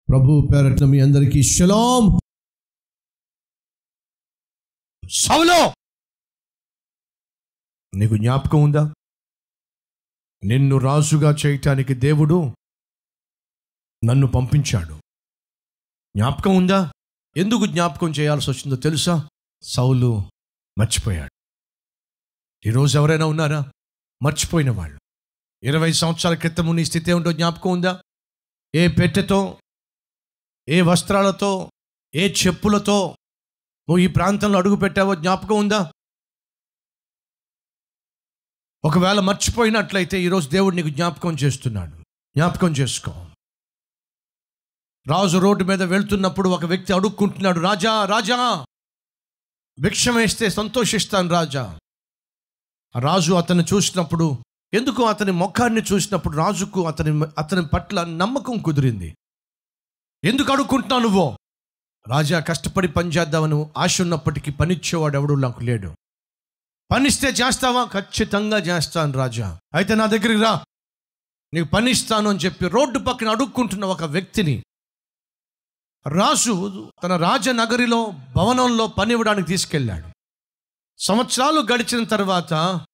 ప్రభు పేరట్ల మీ అందరికీ షలాం సౌలో నీకు జ్ఞాపకం ఉందా నిన్ను రాజుగా చేయటానికి దేవుడు నన్ను పంపించాడు జ్ఞాపకం ఉందా ఎందుకు జ్ఞాపకం చేయాల్సి వచ్చిందో తెలుసా సౌలు మర్చిపోయాడు ఈరోజు ఎవరైనా ఉన్నారా మర్చిపోయిన వాళ్ళు ఇరవై సంవత్సరాల క్రితము నీ స్థితి ఏమిటో జ్ఞాపకం ఉందా ఏ పెట్టెతో ఏ వస్త్రాలతో ఏ చెప్పులతో నువ్వు ఈ ప్రాంతంలో అడుగు పెట్టావో జ్ఞాపకం ఉందా ఒకవేళ మర్చిపోయినట్లయితే ఈరోజు దేవుడు నీకు జ్ఞాపకం చేస్తున్నాడు జ్ఞాపకం చేసుకో రాజు రోడ్డు మీద వెళ్తున్నప్పుడు ఒక వ్యక్తి అడుక్కుంటున్నాడు రాజా రాజా భిక్షం వేస్తే సంతోషిస్తాను రాజా ఆ రాజు అతన్ని చూసినప్పుడు ఎందుకు అతని ముఖాన్ని చూసినప్పుడు రాజుకు అతని అతని పట్ల నమ్మకం కుదిరింది ఎందుకు అడుక్కుంటున్నావు నువ్వు రాజా కష్టపడి పని చేద్దామని ఆశ ఉన్నప్పటికీ పనిచ్చేవాడు ఎవడు నాకు లేడు పనిస్తే చేస్తావా ఖచ్చితంగా చేస్తాను రాజా అయితే నా దగ్గరికి రా నీకు పనిస్తాను అని చెప్పి రోడ్డు పక్కన అడుక్కుంటున్న ఒక వ్యక్తిని రాజు తన రాజనగరిలో భవనంలో పని ఇవ్వడానికి తీసుకెళ్ళాడు సంవత్సరాలు గడిచిన తర్వాత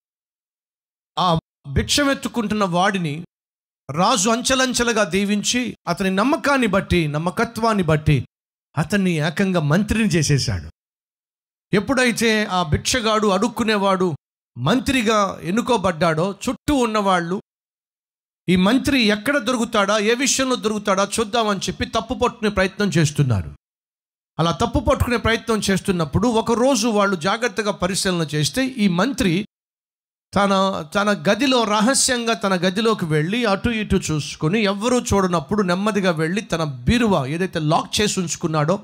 ఆ భిక్షమెత్తుకుంటున్న వాడిని రాజు అంచెలంచెలుగా దీవించి అతని నమ్మకాన్ని బట్టి నమ్మకత్వాన్ని బట్టి అతన్ని ఏకంగా మంత్రిని చేసేశాడు ఎప్పుడైతే ఆ భిక్షగాడు అడుక్కునేవాడు మంత్రిగా ఎన్నుకోబడ్డాడో చుట్టూ ఉన్నవాళ్ళు ఈ మంత్రి ఎక్కడ దొరుకుతాడా ఏ విషయంలో దొరుకుతాడా చూద్దామని చెప్పి తప్పు పట్టుకునే ప్రయత్నం చేస్తున్నారు అలా తప్పు పట్టుకునే ప్రయత్నం చేస్తున్నప్పుడు ఒకరోజు వాళ్ళు జాగ్రత్తగా పరిశీలన చేస్తే ఈ మంత్రి తన తన గదిలో రహస్యంగా తన గదిలోకి వెళ్ళి అటు ఇటు చూసుకొని ఎవ్వరూ చూడనప్పుడు నెమ్మదిగా వెళ్ళి తన బీరువా ఏదైతే లాక్ చేసి ఉంచుకున్నాడో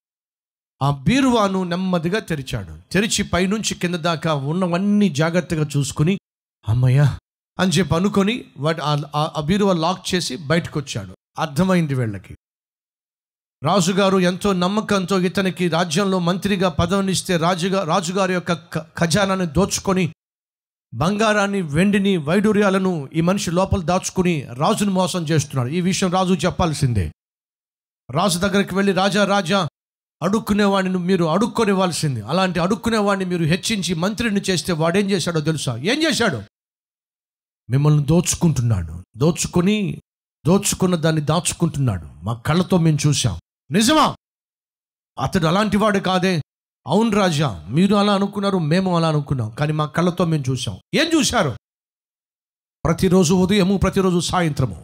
ఆ బీరువాను నెమ్మదిగా తెరిచాడు తెరిచి పైనుంచి కింద దాకా ఉన్నవన్నీ జాగ్రత్తగా చూసుకుని అమ్మయ్య అని చెప్పి అనుకొని వాటి ఆ- ఆ- ఆ బీరువా లాక్ చేసి బయటకు వచ్చాడు అర్థమైంది వీళ్ళకి రాజుగారు ఎంతో నమ్మకంతో ఇతనికి రాజ్యంలో మంత్రిగా పదవినిస్తే రాజుగా రాజుగారి యొక్క ఖ- ఖజానాన్ని దోచుకొని బంగారాన్ని వెండిని వైడూర్యాలను ఈ మనిషి లోపల దాచుకుని రాజును మోసం చేస్తున్నాడు ఈ విషయం రాజు చెప్పాల్సిందే రాజు దగ్గరికి వెళ్ళి రాజా రాజా అడుక్కునేవాడిని మీరు అడుక్కొనివ్వాల్సింది అలాంటి అడుక్కునేవాడిని మీరు హెచ్చించి మంత్రిని చేస్తే వాడేం చేశాడో తెలుసా ఏం చేశాడు మిమ్మల్ని దోచుకుంటున్నాడు దోచుకొని దోచుకున్న దాన్ని దాచుకుంటున్నాడు మా కళ్ళతో మేము చూసాం నిజమా అతడు అలాంటి వాడు కాదే అవును రాజా మీరు అలా అనుకున్నారు మేము అలా అనుకున్నాం కానీ మా కళ్ళతో మేము చూసాం ఏం చూశారు ప్రతిరోజు ఉదయము ప్రతిరోజు సాయంత్రము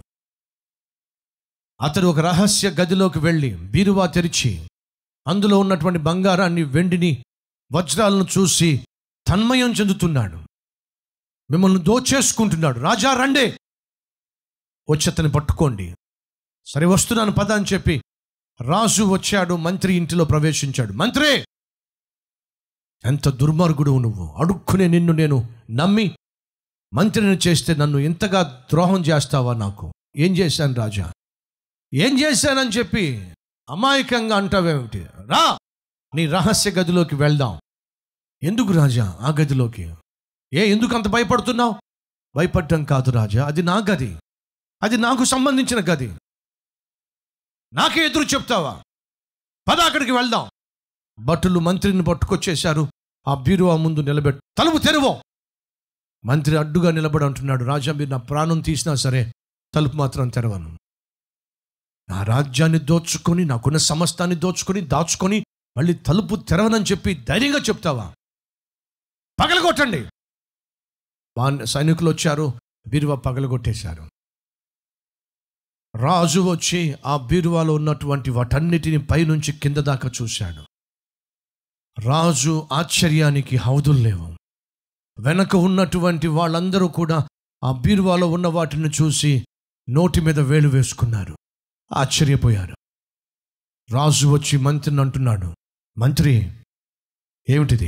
అతడు ఒక రహస్య గదిలోకి వెళ్ళి బీరువా తెరిచి అందులో ఉన్నటువంటి బంగారాన్ని వెండిని వజ్రాలను చూసి తన్మయం చెందుతున్నాడు మిమ్మల్ని దోచేసుకుంటున్నాడు రాజా రండే వచ్చి అతన్ని పట్టుకోండి సరే వస్తున్నాను పద అని చెప్పి రాజు వచ్చాడు మంత్రి ఇంటిలో ప్రవేశించాడు మంత్రి ఎంత దుర్మార్గుడు నువ్వు అడుక్కునే నిన్ను నేను నమ్మి మంత్రిని చేస్తే నన్ను ఇంతగా ద్రోహం చేస్తావా నాకు ఏం చేశాను రాజా ఏం చేశానని చెప్పి అమాయకంగా అంటావేమిటి రా నీ రహస్య గదిలోకి వెళ్దాం ఎందుకు రాజా ఆ గదిలోకి ఏ ఎందుకు అంత భయపడుతున్నావు భయపడటం కాదు రాజా అది నా గది అది నాకు సంబంధించిన గది నాకే ఎదురు చెప్తావా పద అక్కడికి వెళ్దాం భటులు మంత్రిని పట్టుకొచ్చేశారు ఆ బీరువా ముందు నిలబెట్టు తలుపు తెరువు మంత్రి అడ్డుగా నిలబడి అంటున్నాడు రాజా మీరు నా ప్రాణం తీసినా సరే తలుపు మాత్రం తెరవను నా రాజ్యాన్ని దోచుకొని నాకున్న సమస్తాన్ని దోచుకొని దాచుకొని మళ్ళీ తలుపు తెరవనని చెప్పి ధైర్యంగా చెప్తావా పగలగొట్టండి వా సైనికులు వచ్చారు బీరువా పగలగొట్టేశారు రాజు వచ్చి ఆ బీరువాలో ఉన్నటువంటి వాటన్నిటిని పైనుంచి కింద దాకా చూశాడు రాజు ఆశ్చర్యానికి హౌదులు లేవు వెనక ఉన్నటువంటి వాళ్ళందరూ కూడా ఆ బీరువాలో ఉన్న వాటిని చూసి నోటి మీద వేలు వేసుకున్నారు ఆశ్చర్యపోయారు రాజు వచ్చి మంత్రిని అంటున్నాడు మంత్రి ఏమిటిది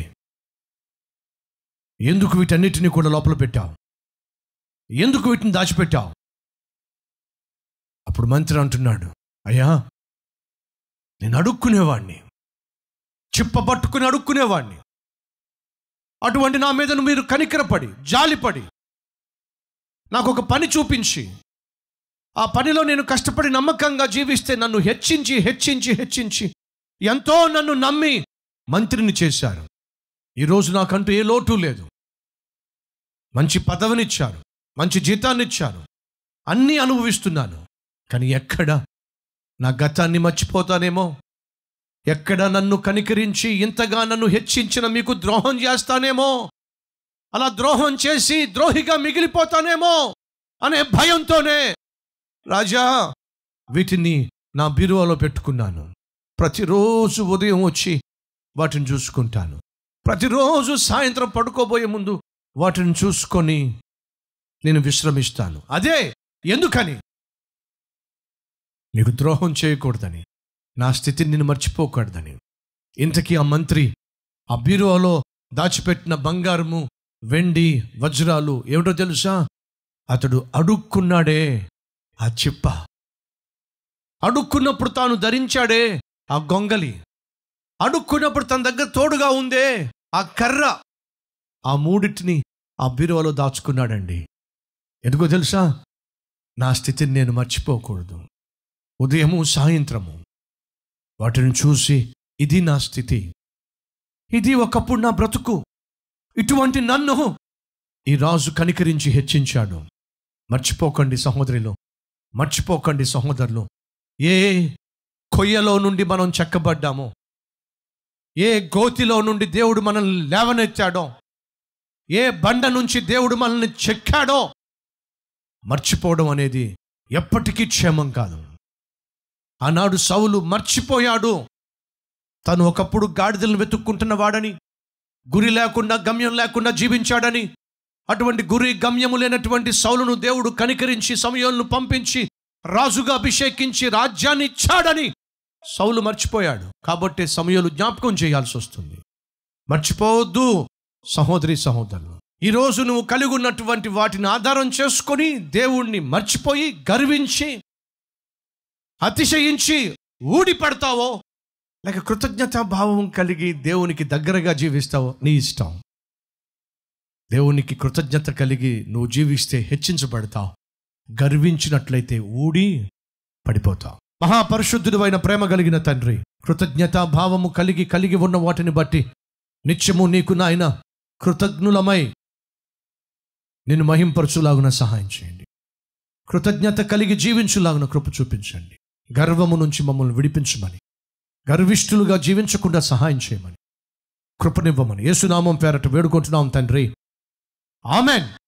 ఎందుకు వీటన్నిటిని కూడా లోపల పెట్టావు ఎందుకు వీటిని దాచిపెట్టావు అప్పుడు మంత్రి అంటున్నాడు అయ్యా నేను అడుక్కునేవాడిని చిప్ప పట్టుకుని అడుక్కునేవాడిని అటువంటి నా మీద మీరు కనికరపడి జాలిపడి నాకు ఒక పని చూపించి ఆ పనిలో నేను కష్టపడి నమ్మకంగా జీవిస్తే నన్ను హెచ్చించి హెచ్చించి హెచ్చించి ఎంతో నన్ను నమ్మి మంత్రిని చేశారు ఈరోజు నాకంటూ ఏ లోటు లేదు మంచి పదవినిచ్చారు మంచి జీతాన్ని ఇచ్చారు అన్నీ అనుభవిస్తున్నాను కానీ ఎక్కడ నా గతాన్ని మర్చిపోతానేమో ఎక్కడ నన్ను కనికరించి ఇంతగా నన్ను హెచ్చించిన మీకు ద్రోహం చేస్తానేమో అలా ద్రోహం చేసి ద్రోహిగా మిగిలిపోతానేమో అనే భయంతోనే రాజా వీటిని నా బీరువాలో పెట్టుకున్నాను ప్రతిరోజు ఉదయం వచ్చి వాటిని చూసుకుంటాను ప్రతిరోజు సాయంత్రం పడుకోబోయే ముందు వాటిని చూసుకొని నేను విశ్రమిస్తాను అదే ఎందుకని నీకు ద్రోహం చేయకూడదని నా స్థితిని నేను మర్చిపోకూడదని ఇంతకీ ఆ మంత్రి ఆ బీరువాలో దాచిపెట్టిన బంగారము వెండి వజ్రాలు ఏమిటో తెలుసా అతడు అడుక్కున్నాడే ఆ చిప్ప అడుక్కున్నప్పుడు తాను ధరించాడే ఆ గొంగలి అడుక్కున్నప్పుడు తన దగ్గర తోడుగా ఉందే ఆ కర్ర ఆ మూడింటిని ఆ బీరువాలో దాచుకున్నాడండి ఎందుకో తెలుసా నా స్థితిని నేను మర్చిపోకూడదు ఉదయము సాయంత్రము వాటిని చూసి ఇది నా స్థితి ఇది ఒకప్పుడు నా బ్రతుకు ఇటువంటి నన్ను ఈ రాజు కనికరించి హెచ్చించాడు మర్చిపోకండి సహోదరిలో మర్చిపోకండి సహోదరులు ఏ కొయ్యలో నుండి మనం చెక్కబడ్డామో ఏ గోతిలో నుండి దేవుడు మనల్ని లేవనెత్తాడో ఏ బండ నుంచి దేవుడు మనల్ని చెక్కాడో మర్చిపోవడం అనేది ఎప్పటికీ క్షేమం కాదు ఆనాడు సౌలు మర్చిపోయాడు తను ఒకప్పుడు గాడిదలను వెతుక్కుంటున్న వాడని గురి లేకుండా గమ్యం లేకుండా జీవించాడని అటువంటి గురి గమ్యము లేనటువంటి సౌలును దేవుడు కనికరించి సమయంను పంపించి రాజుగా అభిషేకించి రాజ్యాన్ని ఇచ్చాడని సౌలు మర్చిపోయాడు కాబట్టి సమయాలు జ్ఞాపకం చేయాల్సి వస్తుంది మర్చిపోవద్దు సహోదరి సహోదరులు ఈరోజు నువ్వు కలిగి ఉన్నటువంటి వాటిని ఆధారం చేసుకొని దేవుణ్ణి మర్చిపోయి గర్వించి అతిశయించి ఊడి పడతావో లేక కృతజ్ఞతా భావం కలిగి దేవునికి దగ్గరగా జీవిస్తావో నీ ఇష్టం దేవునికి కృతజ్ఞత కలిగి నువ్వు జీవిస్తే హెచ్చించబడతావు గర్వించినట్లయితే ఊడి పడిపోతావు మహాపరిశుద్ధుడు అయిన ప్రేమ కలిగిన తండ్రి కృతజ్ఞతా భావము కలిగి కలిగి ఉన్న వాటిని బట్టి నిత్యము నీకు నాయన కృతజ్ఞులమై నిన్ను మహింపరచులాగున సహాయం చేయండి కృతజ్ఞత కలిగి జీవించులాగున కృప చూపించండి గర్వము నుంచి మమ్మల్ని విడిపించమని గర్విష్ఠులుగా జీవించకుండా సహాయం చేయమని కృపనివ్వమని యేసునామం పేరట వేడుకుంటున్నాం తండ్రి ఆమెన్